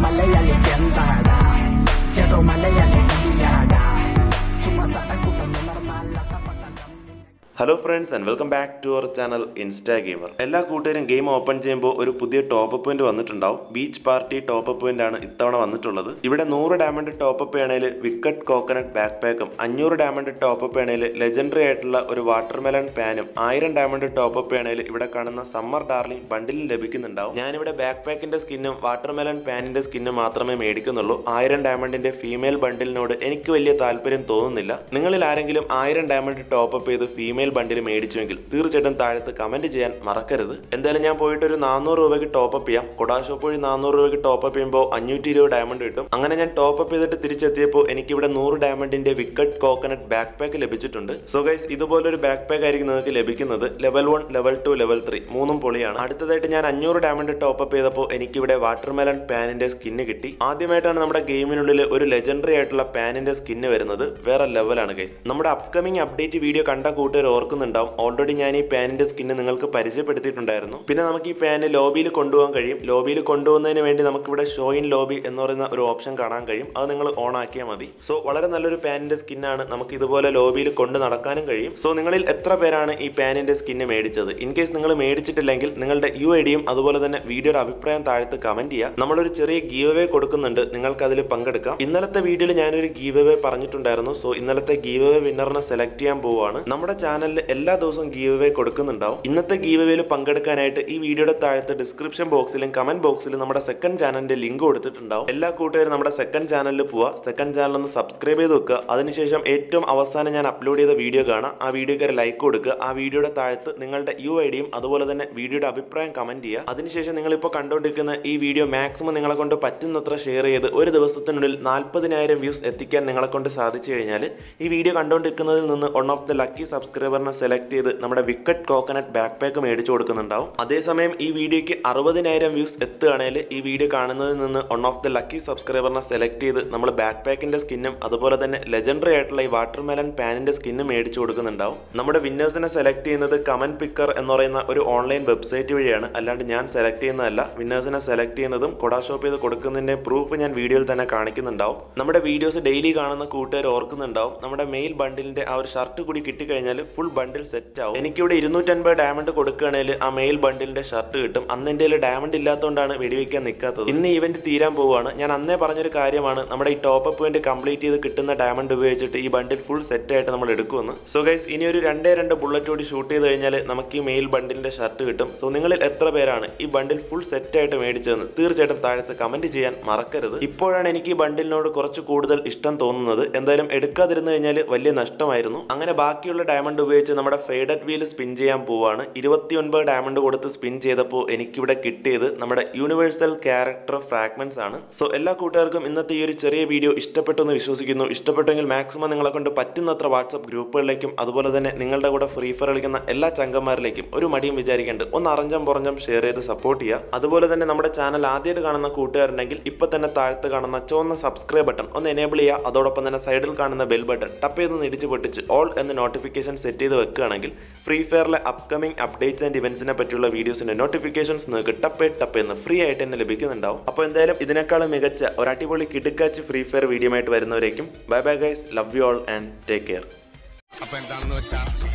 മലയാളിക്ക് എന്താടാ കേട്ടോ മലയാളി കവിയാടാ ചുമ്മാ സട്ടക്കൂട്ടം ഉണർന്നാലത്ത പട്ടം hello friends and welcome back to our channel insta gamer എല്ലാ കൂട്ടുകാരും ഗെയിം ഓപ്പൺ ചെയ്യുമ്പോൾ ഒരു പുതിയ ടോപ്പ് പോയിന്റ് വന്നിട്ടുണ്ടാവും ബീച്ച് പാർട്ടി ടോപ്പ് പോയിന്റ് ആണ് ഇത്തവണ വന്നിട്ടുള്ളത് ഇവിടെ നൂറ് ഡയമണ്ട് ടോപ്പ് വേണേൽ വിക്കറ്റ് കോക്കനട്ട് ബാക്ക് പാക്കും അഞ്ഞൂറ് ഡയമണ്ട് ടോപ്പ് വേണേൽ ലെജൻഡറി ആയിട്ടുള്ള ഒരു വാട്ടർമെലൺ പാനും ആയിരം ഡയമണ്ട് ടോപ്പ് വേണേൽ ഇവിടെ കാണുന്ന സമ്മർ ഡാർലിംഗ് ബണ്ടിലും ലഭിക്കുന്നുണ്ടാവും ഞാനിവിടെ ബാക്ക് പാക്കിന്റെ സ്കിന്നും വാട്ടർമെലൺ പാനിന്റെ സ്കിന്നും മാത്രമേ മേടിക്കുന്നുള്ളൂ ആയിരം ഡയമണ്ടിന്റെ ഫീമെയിൽ ബണ്ടിലിനോട് എനിക്ക് വലിയ താല്പര്യം തോന്നുന്നില്ല നിങ്ങളിൽ ആരെങ്കിലും ആയിരം ഡയമണ്ട് ടോപ്പ് അപ്പ് ചെയ്ത് ഫീമെയിൽ ബണ്ടിൽ മേടിച്ചുവെങ്കിൽ തീർച്ചയായിട്ടും താഴത്ത് കമന്റ് ചെയ്യാൻ മറക്കരുത് എന്തായാലും ഞാൻ പോയിട്ട് ഒരു നാനൂറ് രൂപയ്ക്ക് ടോപ്പ് അപ്പ് ചെയ്യാം കൊടാ ഷോപ്പ് വഴി നാനൂറ് രൂപയ്ക്ക് ടോപ്പ് അപ്പ് ചെയ്യുമ്പോൾ അഞ്ഞൂറ്റി ഇരുപത് ഡയമണ്ട് കിട്ടും അങ്ങനെ ഞാൻ ടോപ്പ് അപ്പ് ചെയ്തിട്ട് തിരിച്ചെത്തിയപ്പോൾ എനിക്ക് ഇവിടെ നൂറ് ഡയമണ്ടിന്റെ വിക്കറ്റ് കോക്കനട്ട് ബാക്ക് പാക്ക് ലഭിച്ചിട്ടുണ്ട് സോ ഗൈസ് ഇതുപോലൊരു ബാക്ക് പാക്ക് ആയിരിക്കും നിങ്ങൾക്ക് ലഭിക്കുന്നത് level one level two level three മൂന്നും പൊളിയാണ് അടുത്തതായിട്ട് ഞാൻ അഞ്ഞൂറ് ഡയമണ്ട് ടോപ്പ് അപ്പ് ചെയ്തപ്പോൾ എനിക്കിവിടെ വാട്ടർമെലൺ പാനിന്റെ സ്കിന്ന് കിട്ടി ആദ്യമായിട്ടാണ് നമ്മുടെ ഗെയിമിനുള്ളിൽ ഒരു ലെജൻഡറി ആയിട്ടുള്ള പാനിന്റെ സ്കിന്ന് വരുന്നത് വേറെ ലെവലാണ് ഗൈസ് നമ്മുടെ അപ്കമിംഗ് അപ്ഡേറ്റ് വീഡിയോ കണ്ട കൂട്ടുകാർ ഓർക്കുന്നുണ്ടാവും ഓൾറെഡി ഞാൻ ഈ പാനിന്റെ സ്കിന്ന് നിങ്ങൾക്ക് പരിചയപ്പെടുത്തിയിട്ടുണ്ടായിരുന്നു പിന്നെ നമുക്ക് ഈ പാന് ലോബിയിൽ കൊണ്ടുപോകാൻ കഴിയും ലോബിയിൽ കൊണ്ടുപോകുന്നതിന് വേണ്ടി നമുക്കിവിടെ ഷോ ഇൻ ലോബി എന്ന് പറയുന്ന ഒരു ഓപ്ഷൻ കാണാൻ കഴിയും അത് നിങ്ങൾ ഓൺ ആക്കിയാൽ മതി സോ വളരെ നല്ലൊരു പാനിന്റെ സ്കിന്നാണ് നമുക്ക് ഇതുപോലെ ലോബിയിൽ കൊണ്ട് നടക്കാനും കഴിയും സോ നിങ്ങളിൽ എത്ര പേരാണ് ഈ പാനിന്റെ സ്കിന്ന് മേടിച്ചത് ഇൻ കേസ് നിങ്ങൾ മേടിച്ചിട്ടില്ലെങ്കിൽ നിങ്ങളുടെ യു ഐ ഡിയും അതുപോലെ തന്നെ വീഡിയോയുടെ അഭിപ്രായം താഴത്ത് കമന്റ് ചെയ്യുക നമ്മളൊരു ചെറിയ ഗീവ് അവേ കൊടുക്കുന്നുണ്ട് നിങ്ങൾക്ക് അതിൽ പങ്കെടുക്കാം ഇന്നലത്തെ വീഡിയോയിൽ ഞാനൊരു ഗീവ് അവേ പറഞ്ഞിട്ടുണ്ടായിരുന്നു സോ ഇന്നലത്തെ ഗീവ് അവേ വിന്നറിനെ സെലക്ട് ചെയ്യാൻ പോവുകയാണ് നമ്മുടെ ചാനലിൽ എല്ലാ ദിവസവും ഗീവ് അവേ കൊടുക്കുന്നുണ്ടാവും ഇന്നത്തെ ഗീവ് അവേയിൽ പങ്കെടുക്കാനായിട്ട് ഈ വീഡിയോയുടെ താഴത്ത് ഡിസ്ക്രിപ്ഷൻ ബോക്സിലും കമന്റ് ബോക്സിലും നമ്മുടെ സെക്കൻഡ് ചാനലിന്റെ ലിങ്ക് കൊടുത്തിട്ടുണ്ടാവും എല്ലാ കൂട്ടുകാരും നമ്മുടെ സെക്കൻഡ് ചാനലിൽ പോവുക സെക്കൻഡ് ചാനൽ ഒന്ന് സബ്സ്ക്രൈബ് ചെയ്ത് വെക്കുക അതിനുശേഷം ഏറ്റവും അവസാനം ഞാൻ അപ്ലോഡ് ചെയ്ത വീഡിയോ കാണാം ആ വീഡിയോക്ക് ലൈക്ക് കൊടുക്കുക ആ വീഡിയോയുടെ താഴത്ത് നിങ്ങളുടെ യു ഐ ഡിയും അതുപോലെ തന്നെ വീഡിയോയുടെ അഭിപ്രായം കമന്റ് ചെയ്യുക അതിനുശേഷം നിങ്ങൾ ഇപ്പോൾ കണ്ടുകൊണ്ടിരിക്കുന്ന ഈ വീഡിയോ മാക്സിമം നിങ്ങളെ കൊണ്ട് പറ്റുന്നത്ര ഷെയർ ചെയ്ത് ഒരു ദിവസത്തിനുള്ളിൽ നാൽപ്പതിനായിരം വ്യൂസ് എത്തിക്കാൻ നിങ്ങളെ കൊണ്ട് സാധിച്ചു കഴിഞ്ഞാൽ ഈ വീഡിയോ കണ്ടുകൊണ്ടിരിക്കുന്നതിൽ നിന്ന് വൺ ഓഫ് ദ ലക്കി സബ്സ്ക്രൈബറിനെ സെലക്ട് ചെയ്ത് നമ്മുടെ വിക്കറ്റ് കോക്കനട്ട് ബാക്ക് പാക്ക് മേടിച്ചു കൊടുക്കുന്നുണ്ടാവും അതേസമയം ഈ വീഡിയോയ്ക്ക് അറുപതിനായിരം വ്യൂസ് എത്തുകയാണെങ്കിൽ ഈ വീഡിയോ കാണുന്നതിൽ നിന്ന് വൺ ഓഫ് ദ ലക്കി സബ്സ്ക്രൈബറിനെ സെലക്ട് ചെയ്ത് നമ്മൾ ബാക്ക് പാക്കിന്റെ സ്കിന്നും അതുപോലെ തന്നെ ലെജൻഡറി ആയിട്ടുള്ള ഈ വാട്ടർമെലൻ പാനിന്റെ സ്കിന്നും മേടിച്ചു കൊടുക്കുന്നുണ്ടാവും നമ്മുടെ വിന്നേഴ്സിനെ സെലക്ട് ചെയ്യുന്നത് കമന്റ് പിക്കർ എന്ന് പറയുന്ന ഒരു ഓൺലൈൻ വെബ്സൈറ്റ് വഴിയാണ് അല്ലാണ്ട് ഞാൻ സെലക്ട് ചെയ്യുന്നതല്ല വിന്നേഴ്സിനെ സെലക്ട് ചെയ്യുന്നതും കൊടാ ഷോപ്പ് ചെയ്ത് കൊടുക്കുന്നതിന്റെ പ്രൂഫ് ഞാൻ വീഡിയോയിൽ തന്നെ കാണിക്കുന്നുണ്ടാവും നമ്മുടെ വീഡിയോസ് ഡെയിലി കാണുന്ന കൂട്ടുകാർ ഓർക്കുന്നുണ്ടാവും നമ്മുടെ മെയിൽ ബണ്ടിലിന്റെ ആ ഒരു ഷർട്ട് കൂടി കിട്ടിക്കഴിഞ്ഞാൽ ഫുൾ ബണ്ടിൽ സെറ്റ് ആവും എനിക്കിവിടെ ഇരുന്നൂറ്റൻപത് ഡയമണ്ട് കൊടുക്കുകയാണെങ്കിൽ ആ മെയിൽ ബണ്ടിലിന്റെ ഷർട്ട് കിട്ടും അന്ന് എൻ്റെ കയ്യിൽ ഡയമണ്ട് ഇല്ലാത്തതുകൊണ്ടാണ് വെടിവെക്കാൻ നിൽക്കാത്തത് ഇന്ന് ഇവന്റ് തീരാൻ പോവുകയാണ് ഞാൻ അന്നേ പറഞ്ഞൊരു കാര്യമാണ് നമ്മുടെ ഈ ടോപ്പ് അപ്പ് വേണ്ടി കംപ്ലീറ്റ് ചെയ്ത് കിട്ടുന്ന ഡയമണ്ട് ഉപയോഗിച്ചിട്ട് ഈ ബണ്ടിൽ ഫുൾ സെറ്റ് ആയിട്ട് നമ്മൾ എടുക്കുമെന്ന് സോ ഗൈസ് ഇനി ഒരു രണ്ടേ രണ്ട് ബുള്ളറ്റ് കൂടി ഷൂട്ട് ചെയ്ത് കഴിഞ്ഞാൽ നമുക്ക് ഈ മെയിൽ ബണ്ടിലിന്റെ ഷർട്ട് കിട്ടും സോ നിങ്ങളിൽ എത്ര പേരാണ് ഈ ബണ്ടിൽ ഫുൾ സെറ്റ് ആയിട്ട് മേടിച്ചതെന്ന് തീർച്ചയായിട്ടും താഴത്ത് കമന്റ് ചെയ്യാൻ മറക്കരുത് ഇപ്പോഴാണ് എനിക്ക് ഈ ബണ്ടിലിനോട് കുറച്ച് കൂടുതൽ ഇഷ്ടം തോന്നുന്നത് എന്തായാലും എടുക്കാതിരുന്നു കഴിഞ്ഞാൽ വലിയ നഷ്ടമായിരുന്നു അങ്ങനെ ബാക്കിയുള്ള ഡയമണ്ട് ഉപയോഗിച്ച് നമ്മുടെ ഫേഡഡ് വീൽ സ്പിൻ ചെയ്യാൻ പോവാണ് ഇരുപത്തിയൊൻപത് ഡയമണ്ട് കൊടുത്ത് സ്പിൻ ചെയ്തപ്പോൾ എനിക്കിവിടെ കിട്ടിയത് നമ്മുടെ യൂണിവേഴ്സൽ ക്യാരക്ടർ ഫ്രാഗ്മെന്റ്സ് ആണ് സോ എല്ലാ കൂട്ടുകാർക്കും ഇന്നത്തെ ഈ ഒരു ചെറിയ വീഡിയോ ഇഷ്ടപ്പെട്ടു എന്ന് വിശ്വസിക്കുന്നു ഇഷ്ടപ്പെട്ടെങ്കിൽ മാക്സിമം നിങ്ങളെ കൊണ്ട് പറ്റുന്നത്ര വാട്സപ്പ് ഗ്രൂപ്പുകളിലേക്കും അതുപോലെ തന്നെ നിങ്ങളുടെ കൂടെ ഫ്രീ ഫയർ കളിക്കുന്ന എല്ലാ ചങ്കന്മാരിലേക്കും ഒരു മടിയും വിചാരിക്കേണ്ട ഒന്ന് അറിഞ്ഞം പുറഞ്ഞം ഷെയർ ചെയ്ത് സപ്പോർട്ട് ചെയ്യുക അതുപോലെ തന്നെ നമ്മുടെ ചാനൽ ആദ്യമായിട്ട് കാണുന്ന കൂട്ടുകാരുണ്ടെങ്കിൽ ഇപ്പൊ തന്നെ താഴത്ത് കാണുന്ന ചുവന്ന സബ്സ്ക്രൈബ് ബട്ടൺ ഒന്ന് എനേബിൾ ചെയ്യുക അതോടൊപ്പം തന്നെ സൈഡിൽ കാണുന്ന ബെൽ ബട്ടൺ ടപ്പ് ചെയ്ത് ഇടിച്ച് പൊട്ടിച്ച് ഓൾ എന്ന നോട്ടിഫിക്കേഷൻ സെറ്റ് ചെയ്ത് വെക്കുകയാണെങ്കിൽ ഫ്രീ ഫയറിലെ അപ്കമിംഗ് അപ്ഡേറ്റ്സ് ആൻഡ് ഇവന്റ്സിനെ പറ്റിയുള്ള വീഡിയോസിന്റെ നോട്ടിഫിക്കേഷൻസ് നിങ്ങൾക്ക് ടപ്പേ ടപ്പ് എന്ന് ഫ്രീ ആയിട്ട് തന്നെ ലഭിക്കുന്നുണ്ടാവും അപ്പോൾ എന്തായാലും ഇതിനേക്കാളും മികച്ച ഒരു അടിപൊളി കിടുക്കാച്ച് ഫ്രീ ഫയർ വീഡിയോ ആയിട്ട് വരുന്നവരേക്കും bye bye guys love you all and take care അപ്പൊ എന്താണെന്ന് വെച്ചാൽ